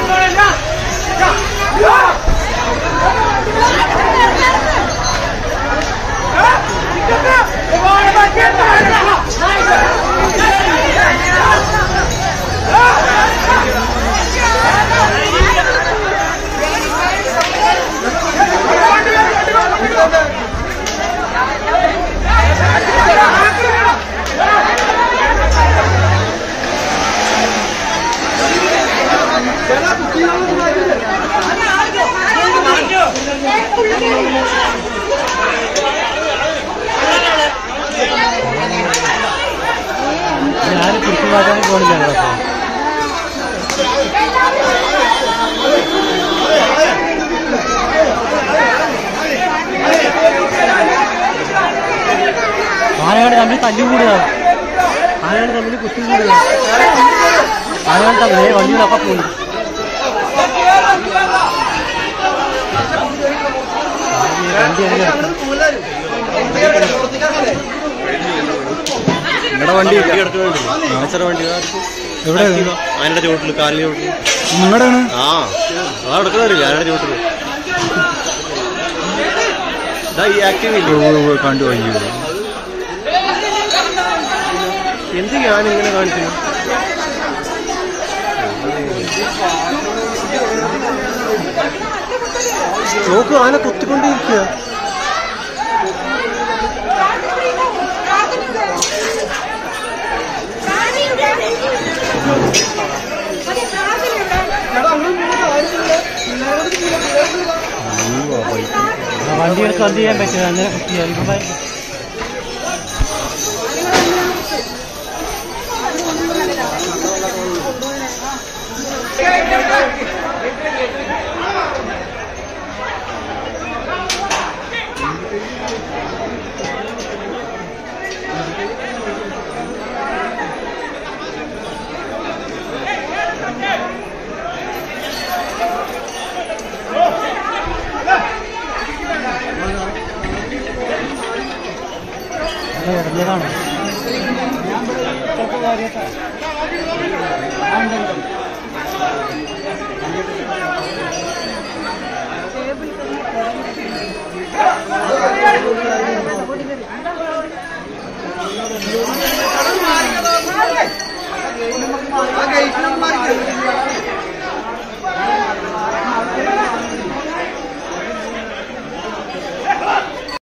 ഞാൻ പിടിച്ചു മാറ്റാൻ പോണില്ല കേട്ടോ ആനകൾ തമ്മിൽ തല്ലി കൂടുക ആനകൾ തമ്മിൽ കുത്തി കൂടുക ആനകൾ തമ്മിൽ വണ്ടികളൊക്കെ പോയി വണ്ടി ഇറങ്ങി നിങ്ങളുടെ വണ്ടി കിടക്കുന്നുണ്ട് വണ്ടി എവിടെ അതിന്റെ ചോട്ടില് കാലിന്റെ ചോട്ടില് നിങ്ങളുടെയാണ് ആ അതാ കിടക്കുന്നില്ല അതിന്റെ ചോട്ടില് ഇതാ ഈ ആക്റ്റീവ് ഇല്ലേ കണ്ടു കഴിഞ്ഞു എന്ത് ഞാൻ ഇങ്ങനെ കാണിക്കുന്നു നോക്കൂ ആന കൊത്തിക്കൊണ്ടിരിക്കുക വണ്ടികൾക്ക് എന്ത് ചെയ്യാൻ പറ്റില്ല അങ്ങനെ കുത്തിയാൽ ഇപ്പം ഇറങ്ങിയതാണ് ആ ഗേറ്റ്